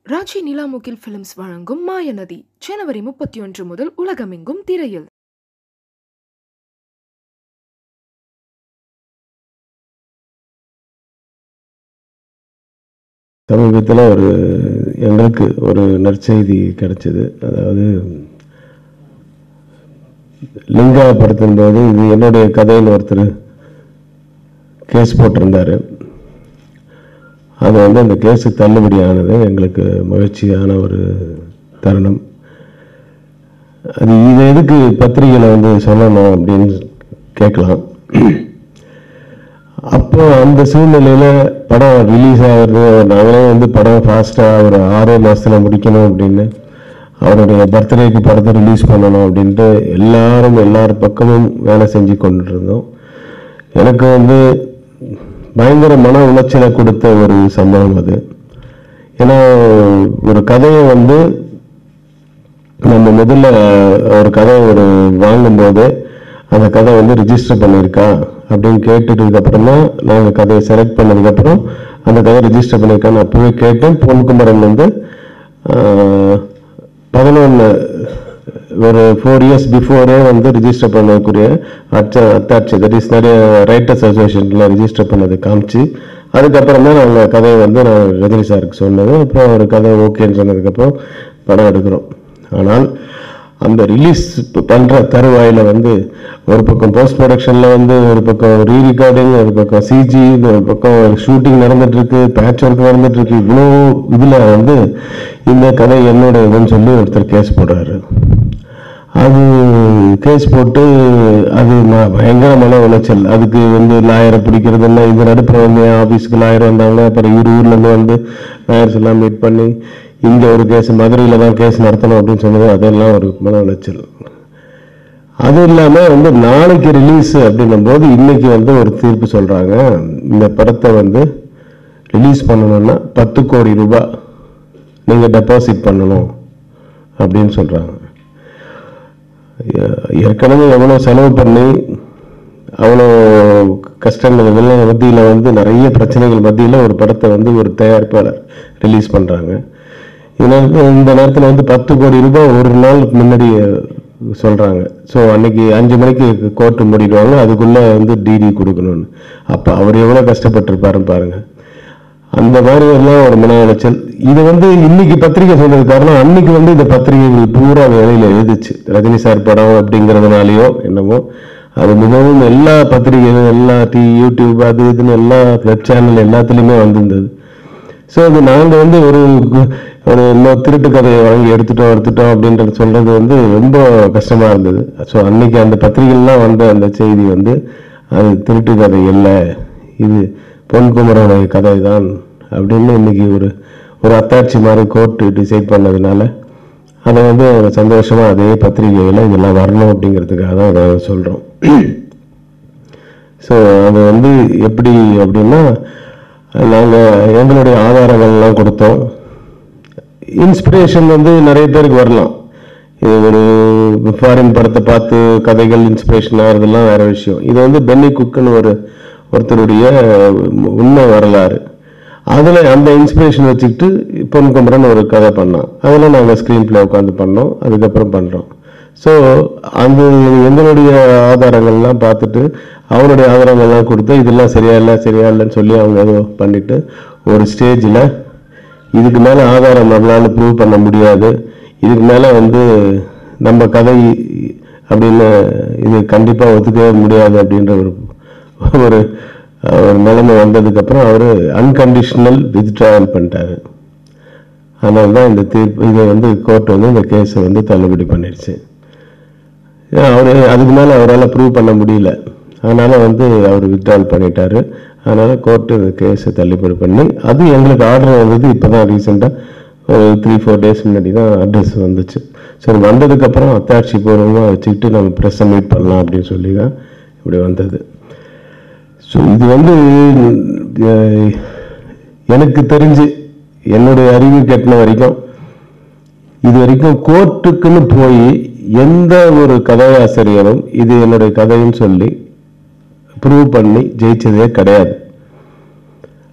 Raji நிலாமுகில் films வழங்கும் மாயநதி ஜனவரி முப்பத்தி ஒன்று முதல் உலகமெங்கும் திரையில் சமீபத்தில் ஒரு எங்களுக்கு ஒரு நற்செய்தி கிடைச்சது அதாவது லிங்கா படத்தின் போது இது என்னுடைய கதைன்னு ஒருத்தர் கேஸ் போட்டிருந்தார் அது வந்து அந்த கேஸு தள்ளுபடி ஆனது எங்களுக்கு மகிழ்ச்சியான ஒரு தருணம் அது இது எதுக்கு பத்திரிகையில் வந்து சொல்லணும் அப்படின்னு கேட்கலாம் அப்போ அந்த சூழ்நிலையில் படம் ரிலீஸ் ஆகிறது நாங்களே வந்து படம் ஃபாஸ்ட்டாக ஒரு ஆறே மாதத்துல முடிக்கணும் அப்படின்னு அவருடைய பர்த்டேக்கு படத்தை ரிலீஸ் பண்ணணும் அப்படின்ட்டு எல்லாரும் எல்லார் பக்கமும் வேலை செஞ்சு கொண்டுட்டு இருந்தோம் எனக்கு வந்து பயங்கர மன உளைச்சலை கொடுத்த ஒரு சம்பவம் அது ஏன்னா ஒரு கதையை வந்து நம்ம முதல்ல ஒரு கதை ஒரு வாங்கும்போது அந்த கதை வந்து ரிஜிஸ்டர் பண்ணியிருக்கா அப்படின்னு கேட்டுட்டதுக்கு அப்புறமா நாங்கள் கதையை செலக்ட் பண்ணதுக்கப்புறம் அந்த கதை ரிஜிஸ்டர் பண்ணியிருக்கான்னு அப்பவே கேட்டேன் பொன்குமரன் வந்து பதினொன்று ஒரு ஃபோர் இயர்ஸ் பிஃபோரே வந்து ரிஜிஸ்டர் பண்ணக்கூடிய அச்ச அத்தாட்சி தட் இஸ் நிறைய ரைட்டர்ஸ் அசோசியேஷனில் ரிஜிஸ்டர் பண்ணது காமிச்சு அதுக்கப்புறம் தான் நாங்கள் கதையை வந்து நான் ரஜினி சாருக்கு சொன்னது அப்புறம் ஒரு கதை ஓகேன்னு சொன்னதுக்கப்புறம் படம் எடுக்கிறோம் ஆனால் அந்த ரிலீஸ் பண்ணுற தருவாயில் வந்து ஒரு பக்கம் போஸ்ட் ப்ரொடக்ஷனில் வந்து ஒரு பக்கம் ரீ ரெக்கார்டிங் ஒரு பக்கம் சிஜி ஒரு பக்கம் ஷூட்டிங் நடந்துட்டு இருக்கு பேட்ச் ஒர்க் நடந்துட்டு இருக்கு இவ்வளோ இதில் வந்து இந்த கதை என்னோட இதுன்னு சொல்லி ஒருத்தர் கேஸ் போடுறாரு அது கேஸ் போட்டு அது ம- பயங்கர மன உளைச்சல் அதுக்கு வந்து லாயரை பிடிக்கிறது இல்லை இது நடுப்புற வந்து என் ஆஃபீஸுக்கு லாயர் வந்தாங்க அப்புறம் இரு ஊர்லேருந்து வந்து லாயர்ஸ் எல்லாம் மீட் பண்ணி இங்கே ஒரு கேஸ் மதுரையில் தான் கேஸ் நடத்தணும் அப்படின்னு சொன்னது அதெல்லாம் ஒரு மன உளைச்சல் அது இல்லாமல் வந்து நாளைக்கு ரிலீஸ் அப்படின்னும் போது இன்னைக்கு வந்து ஒரு தீர்ப்பு சொல்கிறாங்க இந்த படத்தை வந்து ரிலீஸ் பண்ணணும்னா பத்து கோடி ரூபாய் நீங்கள் டெபாசிட் பண்ணணும் அப்படின்னு சொல்கிறாங்க ஏற்கனவே எவ்வளோ செலவு பண்ணி அவ்வளோ கஷ்டங்கள் வெள்ள மத்தியில் வந்து நிறைய பிரச்சனைகள் மத்தியில் ஒரு படத்தை வந்து ஒரு தயாரிப்பாளர் ரிலீஸ் பண்ணுறாங்க இதனால இந்த நேரத்தில் வந்து பத்து கோடி ரூபாய் ஒரு நாள் முன்னாடி சொல்கிறாங்க ஸோ அன்னைக்கு அஞ்சு மணிக்கு கோர்ட்டு மூடிடுவாங்க அதுக்குள்ளே வந்து டிடி கொடுக்கணும்னு அப்போ அவர் எவ்வளோ கஷ்டப்பட்டிருப்பாருன்னு பாருங்க அந்த மாதிரி எல்லாம் ஒரு மன உளைச்சல் இது வந்து இன்னைக்கு பத்திரிகை சொன்னது காரணம் அன்னைக்கு வந்து இந்த பத்திரிகைகள் பூரா வேலையில் எழுதுச்சு ரஜினி சார் படம் அப்படிங்கிறதுனாலயோ என்னமோ அது மிகவும் எல்லா பத்திரிகைகளும் எல்லா டி யூடியூப் அது இதுன்னு எல்லா வெப் சேனல் எல்லாத்துலேயுமே வந்திருந்தது ஸோ அது நாங்கள் வந்து ஒரு கு- ஒரு இன்னும் திருட்டு கதையை வாங்கி எடுத்துட்டோம் எடுத்துட்டோம் அப்படின்றது சொல்றது வந்து ரொம்ப கஷ்டமா இருந்தது ஸோ அன்னைக்கு அந்த பத்திரிகைலாம் வந்த அந்த செய்தி வந்து அது திருட்டு கதை இல்லை இது பொன்குமரனுடைய கதை தான் அப்படின்னு இன்னைக்கு ஒரு ஒரு அத்தாட்சி மாதிரி கோர்ட்டு டிசைட் பண்ணதுனால அதை வந்து சந்தோஷமா அதே பத்திரிகையில் இதெல்லாம் வரணும் அப்படிங்கிறதுக்காக தான் அதை சொல்கிறோம் ஸோ அது வந்து எப்படி அப்படின்னா நாங்கள் எங்களுடைய ஆதாரங்கள்லாம் கொடுத்தோம் இன்ஸ்பிரேஷன் வந்து நிறைய பேருக்கு வரலாம் இது ஒரு ஃபாரின் படத்தை பார்த்து கதைகள் இன்ஸ்பிரேஷன் ஆகிறதுலாம் வேற விஷயம் இது வந்து பென்னி குக்குன்னு ஒரு ஒருத்தருடைய உண்மை வரலாறு அதில் அந்த இன்ஸ்பிரேஷன் வச்சுக்கிட்டு பொன் குமரன் ஒரு கதை பண்ணான் அதில் நாங்கள் ஸ்க்ரீன் பிளே உட்காந்து பண்ணோம் அதுக்கப்புறம் பண்ணுறோம் ஸோ அந்த எங்களுடைய ஆதாரங்கள்லாம் பார்த்துட்டு அவருடைய ஆதாரங்கள்லாம் கொடுத்து இதெல்லாம் சரியா இல்லை சரியா இல்லைன்னு சொல்லி அவங்க ஏதோ பண்ணிட்டு ஒரு ஸ்டேஜில் இதுக்கு மேலே ஆதாரம் நம்மளால ப்ரூவ் பண்ண முடியாது இதுக்கு மேலே வந்து நம்ம கதை அப்படின்னு இது கண்டிப்பாக ஒத்துக்கவே முடியாது அப்படின்ற ஒரு ஒரு ஒரு நிலைமை வந்ததுக்கப்புறம் அவர் அன்கண்டிஷனல் வித்ட்ராவல் பண்ணிட்டாரு அதனால தான் இந்த தீர்ப்பு இதை வந்து கோர்ட் வந்து இந்த கேஸை வந்து தள்ளுபடி பண்ணிடுச்சு அவர் அதுக்கு மேலே அவரால் ப்ரூவ் பண்ண முடியல அதனால வந்து அவர் வித்ட்ரால் பண்ணிட்டாரு அதனால கோர்ட்டு இந்த கேஸை தள்ளுபடி பண்ணி அது எங்களுக்கு ஆர்டர் வந்தது இப்போ தான் ரீசெண்டாக ஒரு த்ரீ ஃபோர் டேஸ் முன்னாடி தான் அட்ரஸ் வந்துச்சு சரி வந்ததுக்கப்புறம் அத்தாட்சி பூர்வமாக வச்சுக்கிட்டு நம்ம ப்ரெஸ்ஸை மீட் பண்ணலாம் அப்படின்னு சொல்லி தான் இப்படி வந்தது ஸோ இது வந்து அஹ், எனக்கு தெரிஞ்சு என்னுடைய அறிவு கெட்டின வரைக்கும் இது வரைக்கும் கோர்ட்டுக்குன்னு போய் எந்த ஒரு கதையாசிரியரும் இது என்னுடைய கதைன்னு சொல்லி ப்ரூவ் பண்ணி ஜெயிச்சதே கிடையாது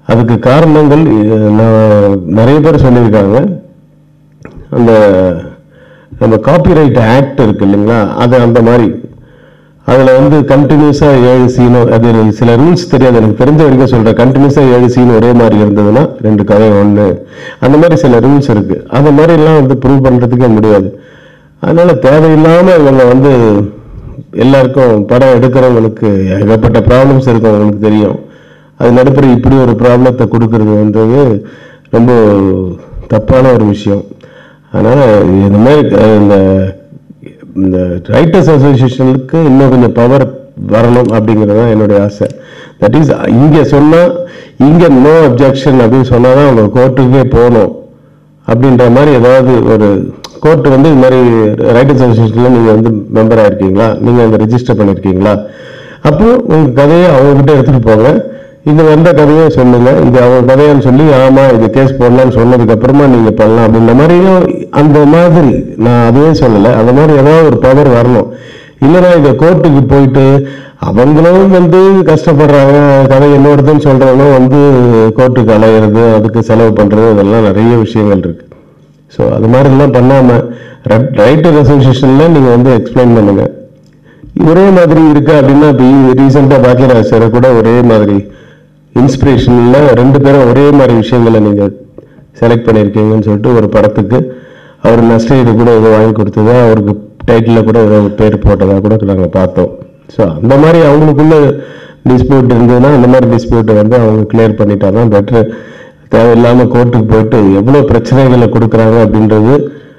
அதுக்கு காரணங்கள் அஹ், நான் நிறைய பேர் சொல்லியிருக்காங்க அந்த நம்ம காப்பிரைட் ஆக்ட் இருக்கு இல்லைங்களா அது அந்த மாதிரி அதில் வந்து கண்டினியூஸாக ஏழு சீனோ அது எனக்கு சில ரூல்ஸ் தெரியாது எனக்கு தெரிஞ்ச வரைக்கும் சொல்கிறேன் கண்டினியூஸாக ஏழு சீன் ஒரே மாதிரி இருந்ததுன்னா ரெண்டு கதை ஒன்று அந்த மாதிரி சில ரூல்ஸ் இருக்கு அந்த மாதிரிலாம் வந்து ப்ரூவ் பண்ணுறதுக்கே முடியாது அதனால தேவையில்லாமல் இவங்க வந்து எல்லாருக்கும் படம் எடுக்கிறவங்களுக்கு ஏகப்பட்ட ப்ராப்ளம்ஸ் இருக்கும் அவங்களுக்கு தெரியும் அது நடுப்புற இப்படி ஒரு ப்ராப்ளத்தை கொடுக்கறதுன்றது ரொம்ப தப்பான ஒரு விஷயம் அதனால இந்த மாதிரி அஹ், இந்த இந்த ரைட்டர்ஸ் அசோசியேஷனுக்கு இன்னும் கொஞ்சம் பவர் வரணும் அப்படிங்கிறது தான் என்னுடைய ஆசை தட் இஸ் இங்கே சொன்னால் இங்கே நோ அப்ஜெக்ஷன் அப்படின்னு சொன்னால் தான் அவங்க கோர்ட்டுக்கே போகணும் அப்படின்ற மாதிரி ஏதாவது ஒரு கோர்ட் வந்து இது மாதிரி ரைட்டர்ஸ் அசோசியேஷனில் நீங்கள் வந்து மெம்பர் ஆயிருக்கீங்களா நீங்கள் அங்கே ரெஜிஸ்டர் பண்ணியிருக்கீங்களா அப்போ உங்கள் கதையை அவங்ககிட்ட எடுத்துகிட்டு போங்க இது வந்த கதையை சொல்லுங்க இது அவங்க கதையான்னு சொல்லி ஆமா இது கேஸ் போடலாம்னு சொன்னதுக்கு அப்புறமா நீங்க பண்ணலாம் அப்படின்ற மாதிரியும் அந்த மாதிரி நான் அதுவே சொல்லலை அந்த மாதிரி ஏதாவது ஒரு பவர் வரணும் இல்லைன்னா இந்த கோர்ட்டுக்கு போயிட்டு அவங்களும் வந்து கஷ்டப்படுறாங்க கதை என்னோடதுன்னு சொல்றவங்களும் வந்து கோர்ட்டுக்கு அலையிறது அதுக்கு செலவு பண்றது இதெல்லாம் நிறைய விஷயங்கள் இருக்கு ஸோ அது மாதிரிலாம் பண்ணாம ரைட்டர் அசோசியேஷன்ல நீங்க வந்து எக்ஸ்பிளைன் பண்ணுங்க ஒரே மாதிரி இருக்கு அப்படின்னா இப்போ ரீசெண்டாக பாக்கியராஜ் சார் கூட ஒரே மாதிரி இன்ஸ்பிரேஷன்ல ரெண்டு பேரும் ஒரே மாதிரி விஷயங்களை நீங்க செலக்ட் பண்ணியிருக்கீங்கன்னு சொல்லிட்டு ஒரு படத்துக்கு அவர் நஷ்டஈடு கூட ஏதோ வாங்கி கொடுத்ததா அவருக்கு டைட்டில் கூட ஏதோ பேர் போட்டதா கூட நாங்கள் பார்த்தோம் ஸோ அந்த மாதிரி அவங்களுக்குள்ள டிஸ்பியூட் இருந்ததுன்னா அந்த மாதிரி டிஸ்பியூட்டை வந்து அவங்க கிளியர் பண்ணிட்டா தான் பெட்ரு தேவையில்லாம கோர்ட்டுக்கு போயிட்டு எவ்வளோ பிரச்சனைகளை கொடுக்குறாங்க அப்படின்றது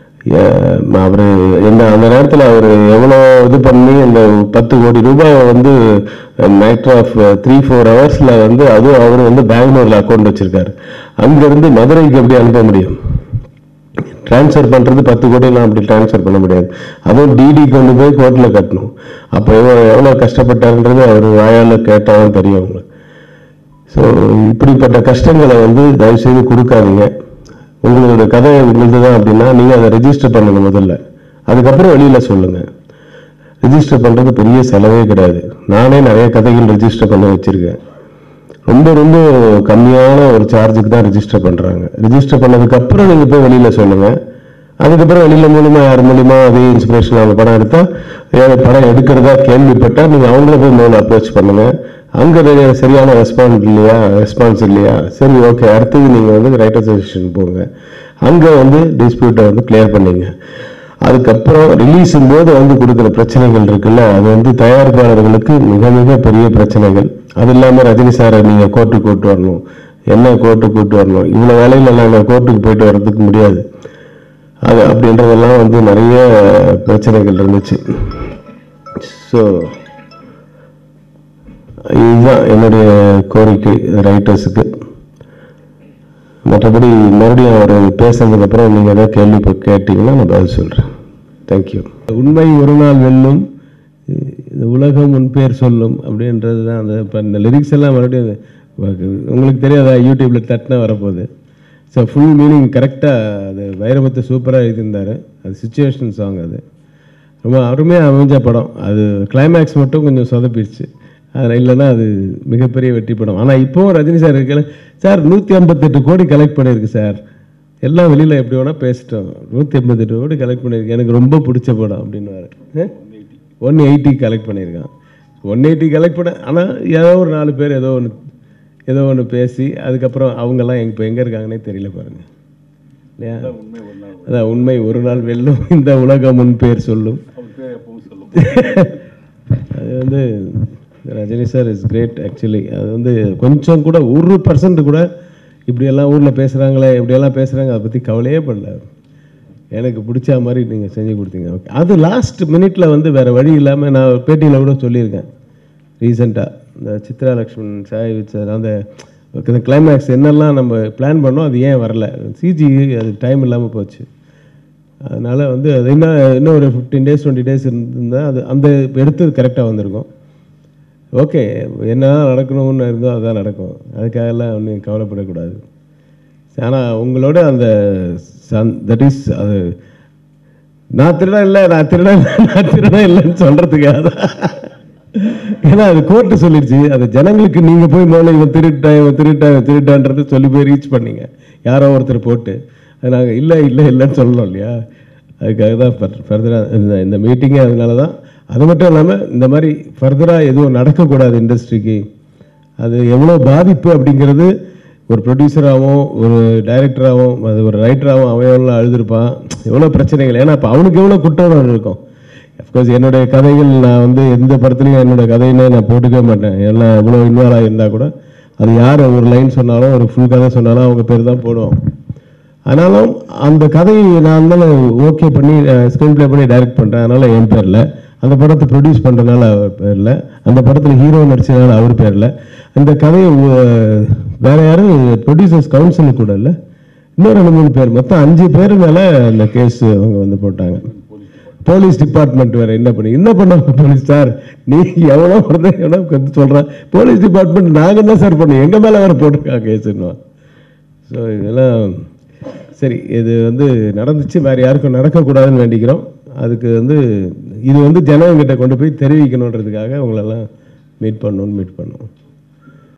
அவர் என்ன அந்த நேரத்தில் அவர் எவ்வளோ இது பண்ணி அந்த பத்து கோடி ரூபாய் வந்து மேட்டர் ஆஃப் த்ரீ ஃபோர் ஹவர்ஸில் வந்து அதுவும் அவர் வந்து பெங்களூரில் அக்கௌண்ட் வச்சிருக்காரு அங்கேருந்து மதுரைக்கு எப்படி அனுப்ப முடியும் ட்ரான்ஸ்ஃபர் பண்ணுறது பத்து கோடியெல்லாம் அப்படி ட்ரான்ஸ்ஃபர் பண்ண முடியாது அதுவும் டிடி கொண்டு போய் கோர்ட்டில் கட்டணும் அப்போ எவ்வளோ எவ்வளோ கஷ்டப்பட்டாருன்றது அவர் வாயால் கேட்டாலும் தெரியும் அவங்களுக்கு ஸோ இப்படிப்பட்ட கஷ்டங்களை வந்து தயவுசெய்து கொடுக்காதீங்க உங்களோட கதை உங்களுது தான் அப்படின்னா நீங்கள் அதை ரெஜிஸ்டர் பண்ணுங்க முதல்ல அதுக்கப்புறம் வெளியில் சொல்லுங்கள் ரெஜிஸ்டர் பண்ணுறது பெரிய செலவே கிடையாது நானே நிறைய கதைகள் ரெஜிஸ்டர் பண்ண வச்சுருக்கேன் ரொம்ப ரொம்ப கம்மியான ஒரு சார்ஜுக்கு தான் ரெஜிஸ்டர் பண்ணுறாங்க ரெஜிஸ்டர் பண்ணதுக்கப்புறம் நீங்கள் போய் வெளியில் சொல்லுங்கள் அதுக்கப்புறம் வெளியில் மூலியமாக யார் மூலியமா அதே இன்ஸ்பிரேஷன் அவங்க படம் எடுத்தால் ஏன் படம் எடுக்கிறதா கேள்விப்பட்டால் நீங்கள் அவங்கள போய் முதல்ல அப்ரோச் பண்ணுங்கள் அங்கே சரியான ரெஸ்பான்ஸ் இல்லையா ரெஸ்பான்ஸ் இல்லையா சரி ஓகே அடுத்தது நீங்கள் வந்து ரைட் அசோசியேஷன் போங்க அங்கே வந்து டிஸ்பியூட்டை வந்து கிளியர் பண்ணீங்க அதுக்கப்புறம் ரிலீஸும் போது வந்து கொடுக்குற பிரச்சனைகள் இருக்குல்ல அது வந்து தயாரிப்பாளர்களுக்கு மிக மிக பெரிய பிரச்சனைகள் அது இல்லாமல் ரஜினி சாரை நீங்கள் கோர்ட்டுக்கு கூட்டு வரணும் என்ன கோர்ட்டுக்கு கூட்டு வரணும் இவ்வளோ வேலையில நாங்கள் கோர்ட்டுக்கு போயிட்டு வர்றதுக்கு முடியாது அது அப்படின்றதெல்லாம் வந்து நிறைய பிரச்சனைகள் இருந்துச்சு ஸோ இதுதான் என்னுடைய கோரிக்கை ரைட்டர்ஸுக்கு மற்றபடி மறுபடியும் அவர் பேசுனதுக்கு அப்புறம் நீங்கள் ஏதாவது கேள்வி இப்போ கேட்டீங்கன்னா நான் பதில் சொல்கிறேன் தேங்க்யூ உண்மை ஒரு நாள் வெல்லும் இது உலகம் உன் பேர் சொல்லும் அப்படின்றது தான் அந்த இப்போ இந்த லிரிக்ஸ் எல்லாம் மறுபடியும் அது உங்களுக்கு தெரியாதா யூடியூப்பில் தட்டினா வரப்போகுது ஸோ ஃபுல் மீனிங் கரெக்டாக அது வைரமுத்து சூப்பராக எழுதியிருந்தார் அது சுச்சுவேஷன் சாங் அது ரொம்ப அருமையாக அமைஞ்ச படம் அது கிளைமேக்ஸ் மட்டும் கொஞ்சம் சொதப்பிடுச்சு அதில் இல்லைன்னா அது மிகப்பெரிய வெற்றி படம் ஆனால் இப்போவும் ரஜினி சார் இருக்கல சார் நூற்றி ஐம்பத்தெட்டு கோடி கலெக்ட் பண்ணியிருக்கு சார் எல்லாம் வெளியில் எப்படி வேணால் பேசிட்டோம் நூற்றி ஐம்பத்தெட்டு கோடி கலெக்ட் பண்ணியிருக்கு எனக்கு ரொம்ப பிடிச்ச படம் அப்படின்னு ஒன் எயிட்டி கலெக்ட் பண்ணியிருக்கான் ஒன் எயிட்டி கலெக்ட் பண்ண ஆனால் ஏதோ ஒரு நாலு பேர் ஏதோ ஒன்று ஏதோ ஒன்று பேசி அதுக்கப்புறம் அவங்கெல்லாம் எங்க இப்போ எங்கே இருக்காங்கன்னே தெரியல பாருங்க இல்லையா அதான் உண்மை ஒரு நாள் வெல்லும் இந்த உலகம் முன் பேர் சொல்லும் அது வந்து Rajini sir is great actually அது வந்து கொஞ்சம் கூட ஒரு பர்சன்ட் கூட இப்படியெல்லாம் ஊரில் பேசுகிறாங்களே இப்படியெல்லாம் பேசுகிறாங்க அதை பற்றி கவலையே படல எனக்கு பிடிச்ச மாதிரி நீங்கள் செஞ்சு கொடுத்தீங்க ஓகே அது லாஸ்ட் மினிட்ல வந்து வேறு வழி இல்லாமல் நான் பேட்டியில் கூட சொல்லியிருக்கேன் ரீசெண்டாக இந்த சித்ரா லக்ஷ்மண் சாய் சார் அந்த இந்த கிளைமேக்ஸ் என்னெல்லாம் நம்ம பிளான் பண்ணோம் அது ஏன் வரல சிஜி அது டைம் இல்லாமல் போச்சு அதனால் வந்து அது இன்னும் இன்னும் ஒரு ஃபிஃப்டீன் டேஸ் டுவெண்ட்டி டேஸ் இருந்தால் அது அந்த எடுத்தது கரெக்டாக வந்திருக்கும் ஓகே என்ன நடக்கணும்னு இருந்தோ அதுதான் நடக்கும் அதுக்காகலாம் ஒன்றும் கவலைப்படக்கூடாது ஆனால் உங்களோட அந்த தட் இஸ் அது நான் திருடன் இல்லை நான் திருடன் இல்லை நான் திருடன் இல்லைன்னு சொல்கிறதுக்காக தான் ஏன்னா அது கோர்ட்டு சொல்லிடுச்சு அது ஜனங்களுக்கு நீங்க போய் முதல்ல இவன் திருட்டான் இவன் திருட்டான் இவன் திருட்டான்றது சொல்லி போய் ரீச் பண்ணீங்க யாரோ ஒருத்தர் போட்டு அது நாங்கள் இல்லை இல்லை இல்லைன்னு சொல்லணும் இல்லையா அதுக்காக தான் ஃபர்தராக இந்த இந்த மீட்டிங்கே அதனால தான் அது மட்டும் இல்லாமல் இந்த மாதிரி ஃபர்தராக எதுவும் நடக்கக்கூடாது இண்டஸ்ட்ரிக்கு அது எவ்வளோ பாதிப்பு அப்படிங்கிறது ஒரு ப்ரொடியூசராகவும் ஒரு டைரக்டராகவும் அது ஒரு ரைட்டராகவும் அவன் எவ்வளோ அழுதுருப்பான் எவ்வளோ பிரச்சனைகள் ஏன்னா இப்போ அவனுக்கு எவ்வளோ குற்றம் இருக்கும் அஃப்கோர்ஸ் என்னுடைய கதைகள் நான் வந்து எந்த படத்துலையும் என்னோட கதையினே நான் போட்டுக்கவே மாட்டேன் எல்லாம் எவ்வளோ இன்வால்வ் ஆகியிருந்தால் கூட அது யார் ஒரு லைன் சொன்னாலும் ஒரு ஃபுல் கதை சொன்னாலும் அவங்க பேர் தான் போடுவோம் ஆனாலும் அந்த கதையை நான் தான் ஓகே பண்ணி ஸ்க்ரீன் ப்ளே பண்ணி டைரக்ட் பண்ணுறேன் அதனால் என் பேரில் அந்த படத்தை ப்ரொடியூஸ் பண்ணுறதுனால அவர் பேரில் அந்த படத்தில் ஹீரோ நடிச்சதுனால அவர் பேரில் இந்த கதையை அஹ், வேற யாரும் ப்ரொடியூசர்ஸ் கவுன்சில் கூட இல்லை இன்னும் ரெண்டு மூணு பேர் மொத்தம் அஞ்சு பேர் மேலே இந்த கேஸ் அவங்க வந்து போட்டாங்க போலீஸ் டிபார்ட்மெண்ட் வேற என்ன பண்ணி என்ன பண்ணாங்க போலீஸ் சார் நீ எவ்வளோ ஒருத்தன் எவ்வளோ கற்று சொல்கிறேன் போலீஸ் டிபார்ட்மெண்ட் நாங்கள் என்ன சார் பண்ணோம் எங்கள் மேலே வேற போட்டிருக்காங்க கேஸுன்னு ஸோ இதெல்லாம் சரி இது வந்து நடந்துச்சு வேற யாருக்கும் நடக்கக்கூடாதுன்னு வேண்டிக்கிறோம் அதுக்கு வந்து இது வந்து ஜனங்கிட்ட கொண்டு போய் தெரிவிக்கணுன்றதுக்காக உங்களெல்லாம் மீட் பண்ணணும்னு மீட் பண்ணோம்